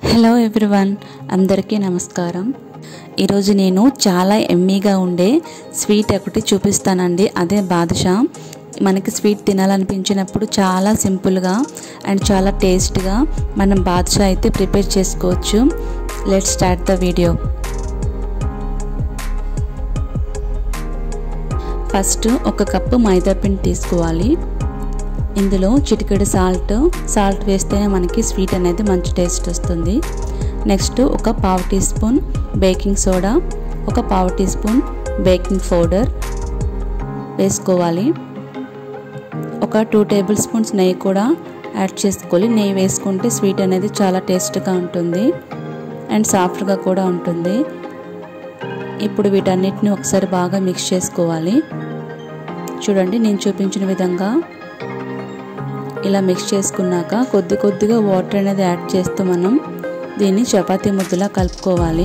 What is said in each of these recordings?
hello everyone అందరికీ నమస్కారం ఈరోజు నేను చాలా ఎమ్మీగా ఉండే స్వీట్ ఒకటి చూపిస్తానండి అదే బాదుషా మనకి స్వీట్ తినాలనిపించినప్పుడు చాలా సింపుల్గా అండ్ చాలా టేస్ట్గా మనం బాదుషా అయితే ప్రిపేర్ చేసుకోవచ్చు let start the video first ఒక కప్పు మైదా పిండి తీసుకోవాలి ఇందులో చిటికెడు సాల్ట్ సాల్ట్ వేస్తేనే మనకి స్వీట్ అనేది మంచి టేస్ట్ వస్తుంది నెక్స్ట్ ఒక పావు టీ స్పూన్ బేకింగ్ సోడా ఒక పావు టీ స్పూన్ బేకింగ్ పౌడర్ వేసుకోవాలి ఒక టూ టేబుల్ స్పూన్స్ నెయ్యి కూడా యాడ్ చేసుకోవాలి నెయ్యి వేసుకుంటే స్వీట్ అనేది చాలా టేస్ట్గా ఉంటుంది అండ్ సాఫ్ట్గా కూడా ఉంటుంది ఇప్పుడు వీటన్నిటిని ఒకసారి బాగా మిక్స్ చేసుకోవాలి చూడండి నేను చూపించిన విధంగా ఇలా మిక్స్ చేసుకున్నాక కొద్ది కొద్దిగా వాటర్ అనేది యాడ్ చేస్తూ మనం దీన్ని చపాతీ ముద్దలా కలుపుకోవాలి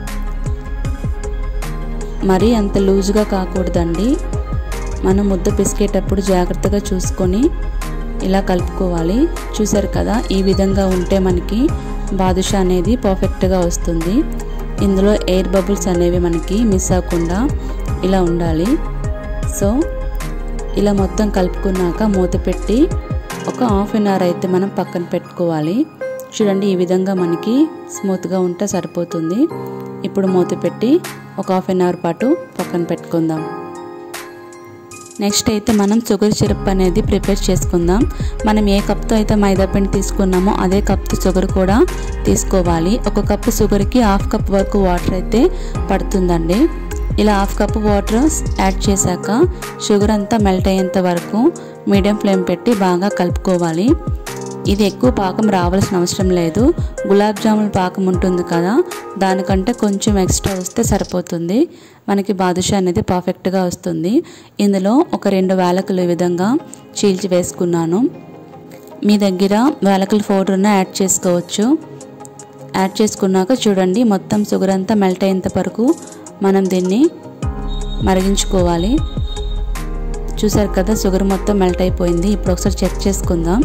మరీ అంత లూజ్గా కాకూడదండి మనం ముద్ద పిసికేటప్పుడు జాగ్రత్తగా చూసుకొని ఇలా కలుపుకోవాలి చూసారు కదా ఈ విధంగా ఉంటే మనకి బాదుషా అనేది పర్ఫెక్ట్గా వస్తుంది ఇందులో ఎయిర్ బబుల్స్ అనేవి మనకి మిస్ అవ్వకుండా ఇలా ఉండాలి సో ఇలా మొత్తం కలుపుకున్నాక మూత పెట్టి ఒక హాఫ్ అన్ అవర్ అయితే మనం పక్కన పెట్టుకోవాలి చూడండి ఈ విధంగా మనకి స్మూత్గా ఉంటే సరిపోతుంది ఇప్పుడు మూత పెట్టి ఒక హాఫ్ అన్ అవర్ పాటు పక్కన పెట్టుకుందాం నెక్స్ట్ అయితే మనం షుగర్ సిరప్ అనేది ప్రిపేర్ చేసుకుందాం మనం ఏ కప్తో అయితే మైదా పిండి తీసుకున్నామో అదే కప్తో షుగర్ కూడా తీసుకోవాలి ఒక కప్పు షుగర్కి హాఫ్ కప్ వరకు వాటర్ అయితే పడుతుందండి ఇలా హాఫ్ కప్ వాటర్ యాడ్ చేశాక షుగర్ అంతా మెల్ట్ అయ్యేంత వరకు మీడియం ఫ్లేమ్ పెట్టి బాగా కలుపుకోవాలి ఇది ఎక్కువ పాకం రావాల్సిన అవసరం లేదు గులాబ్ జామున్ పాకం ఉంటుంది కదా దానికంటే కొంచెం ఎక్స్ట్రా వస్తే సరిపోతుంది మనకి బాదుషా అనేది పర్ఫెక్ట్గా వస్తుంది ఇందులో ఒక రెండు వేలకులు ఈ విధంగా చీల్చి వేసుకున్నాను మీ దగ్గర వేలకుల పౌడర్న యాడ్ చేసుకోవచ్చు యాడ్ చేసుకున్నాక చూడండి మొత్తం షుగర్ అంతా మెల్ట్ అయ్యేంత వరకు మనం దీన్ని మరిగించుకోవాలి చూసారు కదా షుగర్ మొత్తం మెల్ట్ అయిపోయింది ఇప్పుడు ఒకసారి చెక్ చేసుకుందాం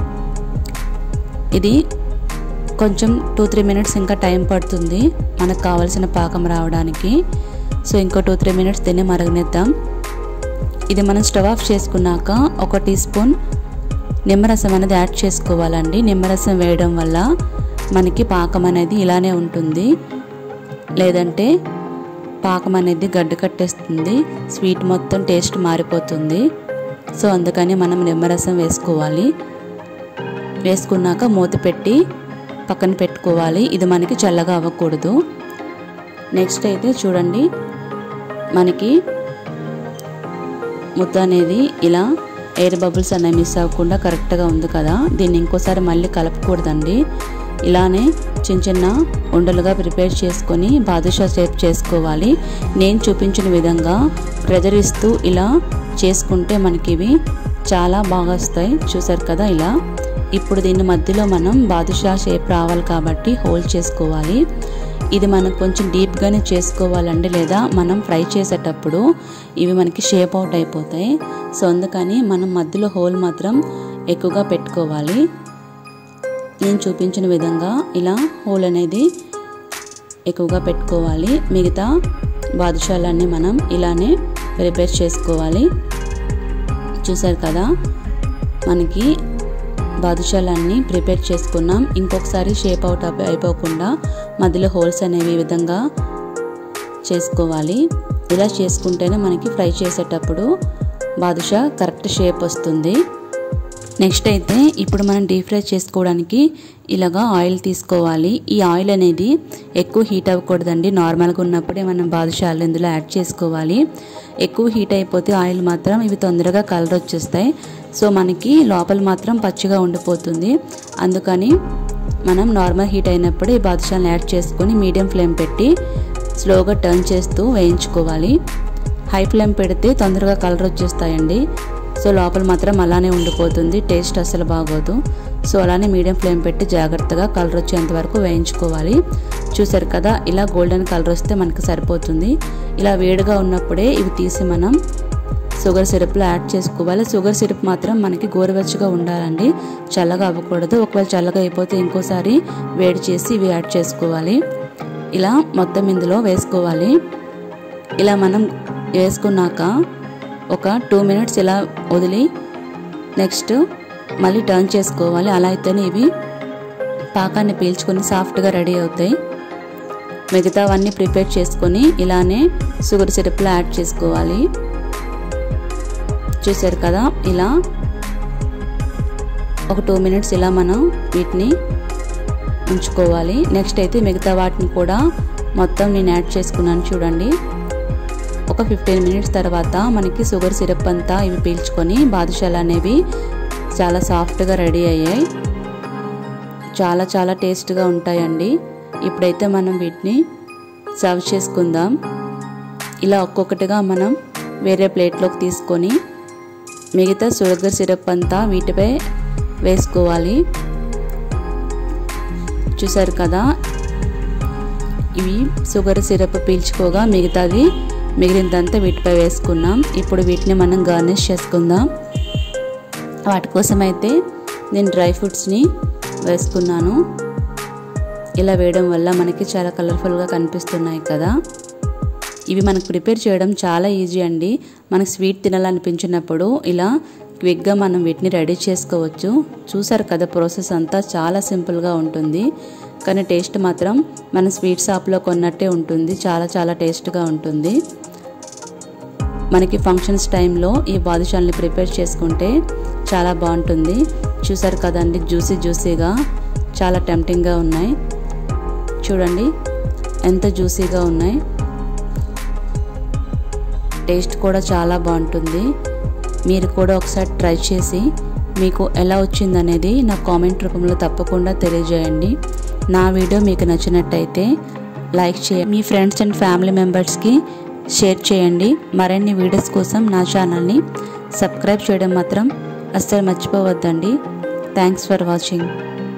ఇది కొంచెం టూ త్రీ మినిట్స్ ఇంకా టైం పడుతుంది మనకు కావాల్సిన పాకం రావడానికి సో ఇంకో టూ త్రీ మినిట్స్ దీన్ని మరగనిద్దాం ఇది మనం స్టవ్ ఆఫ్ చేసుకున్నాక ఒక టీ స్పూన్ నిమ్మరసం అనేది యాడ్ చేసుకోవాలండి నిమ్మరసం వేయడం వల్ల మనకి పాకం అనేది ఇలానే ఉంటుంది లేదంటే పాకం అనేది గడ్డ కట్టేస్తుంది స్వీట్ మొత్తం టేస్ట్ మారిపోతుంది సో అందుకని మనం నిమ్మరసం వేసుకోవాలి వేసుకున్నాక మూత పెట్టి పక్కన పెట్టుకోవాలి ఇది మనకి చల్లగా అవ్వకూడదు నెక్స్ట్ అయితే చూడండి మనకి ముద్ద అనేది ఇలా ఎయిర్ బబుల్స్ అనేవి మిస్ అవ్వకుండా కరెక్ట్గా ఉంది కదా దీన్ని ఇంకోసారి మళ్ళీ కలపకూడదండి ఇలానే చిన్న చిన్న ఉండలుగా ప్రిపేర్ చేసుకొని బాదుషా షేప్ చేసుకోవాలి నేను చూపించిన విధంగా ప్రెజర్ ఇస్తూ ఇలా చేసుకుంటే మనకి ఇవి చాలా బాగా వస్తాయి చూసారు కదా ఇలా ఇప్పుడు దీని మధ్యలో మనం బాదుషా షేప్ రావాలి కాబట్టి హోల్డ్ చేసుకోవాలి ఇది మనం కొంచెం డీప్గానే చేసుకోవాలండి లేదా మనం ఫ్రై చేసేటప్పుడు ఇవి మనకి షేప్ అవుట్ అయిపోతాయి సో అందుకని మనం మధ్యలో హోల్ మాత్రం ఎక్కువగా పెట్టుకోవాలి నేను చూపించిన విధంగా ఇలా హోల్ అనేది ఎక్కువగా పెట్టుకోవాలి మిగతా బాదుషాలన్నీ మనం ఇలానే ప్రిపేర్ చేసుకోవాలి చూసారు కదా మనకి బాదుషాలన్నీ ప్రిపేర్ చేసుకున్నాం ఇంకొకసారి షేప్ అవుట్ అయిపోకుండా మధ్యలో హోల్స్ అనేవి ఈ విధంగా చేసుకోవాలి ఇలా చేసుకుంటేనే మనకి ఫ్రై చేసేటప్పుడు బాదుషా కరెక్ట్ షేప్ వస్తుంది నెక్స్ట్ అయితే ఇప్పుడు మనం డీప్ ఫ్రై చేసుకోవడానికి ఇలాగా ఆయిల్ తీసుకోవాలి ఈ ఆయిల్ అనేది ఎక్కువ హీట్ అవ్వకూడదండి నార్మల్గా ఉన్నప్పుడే మనం బాదుషాలు ఇందులో యాడ్ చేసుకోవాలి ఎక్కువ హీట్ అయిపోతే ఆయిల్ మాత్రం ఇవి తొందరగా కలర్ వచ్చేస్తాయి సో మనకి లోపల మాత్రం పచ్చిగా ఉండిపోతుంది అందుకని మనం నార్మల్ హీట్ అయినప్పుడు ఈ బాదుషాలను యాడ్ చేసుకొని మీడియం ఫ్లేమ్ పెట్టి స్లోగా టర్న్ చేస్తూ వేయించుకోవాలి హై ఫ్లేమ్ పెడితే తొందరగా కలర్ వచ్చేస్తాయండి సో లోపల మాత్రం అలానే ఉండిపోతుంది టేస్ట్ అసలు బాగోదు సో అలానే మీడియం ఫ్లేమ్ పెట్టి జాగ్రత్తగా కలర్ వచ్చేంత వరకు వేయించుకోవాలి చూసారు కదా ఇలా గోల్డెన్ కలర్ వస్తే మనకి సరిపోతుంది ఇలా వేడిగా ఉన్నప్పుడే ఇవి తీసి మనం షుగర్ సిరప్లో యాడ్ చేసుకోవాలి షుగర్ సిరప్ మాత్రం మనకి గోరువెచ్చగా ఉండాలండి చల్లగా అవ్వకూడదు ఒకవేళ చల్లగా అయిపోతే ఇంకోసారి వేడి చేసి ఇవి యాడ్ చేసుకోవాలి ఇలా మొత్తం ఇందులో వేసుకోవాలి ఇలా మనం వేసుకున్నాక ఒక టూ మినిట్స్ ఇలా వదిలి నెక్స్ట్ మళ్ళీ టర్న్ చేసుకోవాలి అలా అయితేనే ఇవి పాకాన్ని పీల్చుకొని సాఫ్ట్గా రెడీ అవుతాయి మిగతావన్నీ ప్రిపేర్ చేసుకొని ఇలానే షుగర్ సిరప్లో యాడ్ చేసుకోవాలి చూసారు కదా ఇలా ఒక టూ మినిట్స్ ఇలా మనం వీటిని ఉంచుకోవాలి నెక్స్ట్ అయితే మిగతా వాటిని కూడా మొత్తం నేను యాడ్ చేసుకున్నాను చూడండి ఒక ఫిఫ్టీన్ మినిట్స్ తర్వాత మనకి షుగర్ సిరప్ అంతా ఇవి పీల్చుకొని బాదుషాలు అనేవి చాలా సాఫ్ట్గా రెడీ అయ్యాయి చాలా చాలా టేస్ట్గా ఉంటాయండి ఇప్పుడైతే మనం వీటిని సర్వ్ చేసుకుందాం ఇలా ఒక్కొక్కటిగా మనం వేరే ప్లేట్లోకి తీసుకొని మిగతా షుగర్ సిరప్ అంతా వీటిపై వేసుకోవాలి చూసారు కదా ఇవి షుగర్ సిరప్ పీల్చుకోగా మిగతాది మిగిలిందంతా వీటిపై వేసుకున్నాం ఇప్పుడు వీటిని మనం గార్నిష్ చేసుకుందాం వాటి కోసం అయితే నేను డ్రై ఫ్రూట్స్ని వేసుకున్నాను ఇలా వేయడం వల్ల మనకి చాలా కలర్ఫుల్గా కనిపిస్తున్నాయి కదా ఇవి మనకు ప్రిపేర్ చేయడం చాలా ఈజీ అండి మనకు స్వీట్ తినాలనిపించినప్పుడు ఇలా క్విక్గా మనం వీటిని రెడీ చేసుకోవచ్చు చూసారు కదా ప్రాసెస్ అంతా చాలా సింపుల్గా ఉంటుంది కానీ టేస్ట్ మాత్రం మన స్వీట్ షాప్లో కొన్నట్టే ఉంటుంది చాలా చాలా టేస్ట్గా ఉంటుంది మనకి ఫంక్షన్స్ టైంలో ఈ బాదుషాల్ని ప్రిపేర్ చేసుకుంటే చాలా బాగుంటుంది చూసారు కదండి జ్యూసీ జ్యూసీగా చాలా టెంప్టింగ్గా ఉన్నాయి చూడండి ఎంత జ్యూసీగా ఉన్నాయి టేస్ట్ కూడా చాలా బాగుంటుంది మీరు కూడా ఒకసారి ట్రై చేసి మీకు ఎలా వచ్చిందనేది నా కామెంట్ రూపంలో తప్పకుండా తెలియజేయండి నా వీడియో మీకు నచ్చినట్టయితే లైక్ చేయండి మీ ఫ్రెండ్స్ అండ్ ఫ్యామిలీ మెంబర్స్కి షేర్ చేయండి మరిన్ని వీడియోస్ కోసం నా ఛానల్ని సబ్స్క్రైబ్ చేయడం మాత్రం అస్సలు మర్చిపోవద్దండి థ్యాంక్స్ ఫర్ వాచింగ్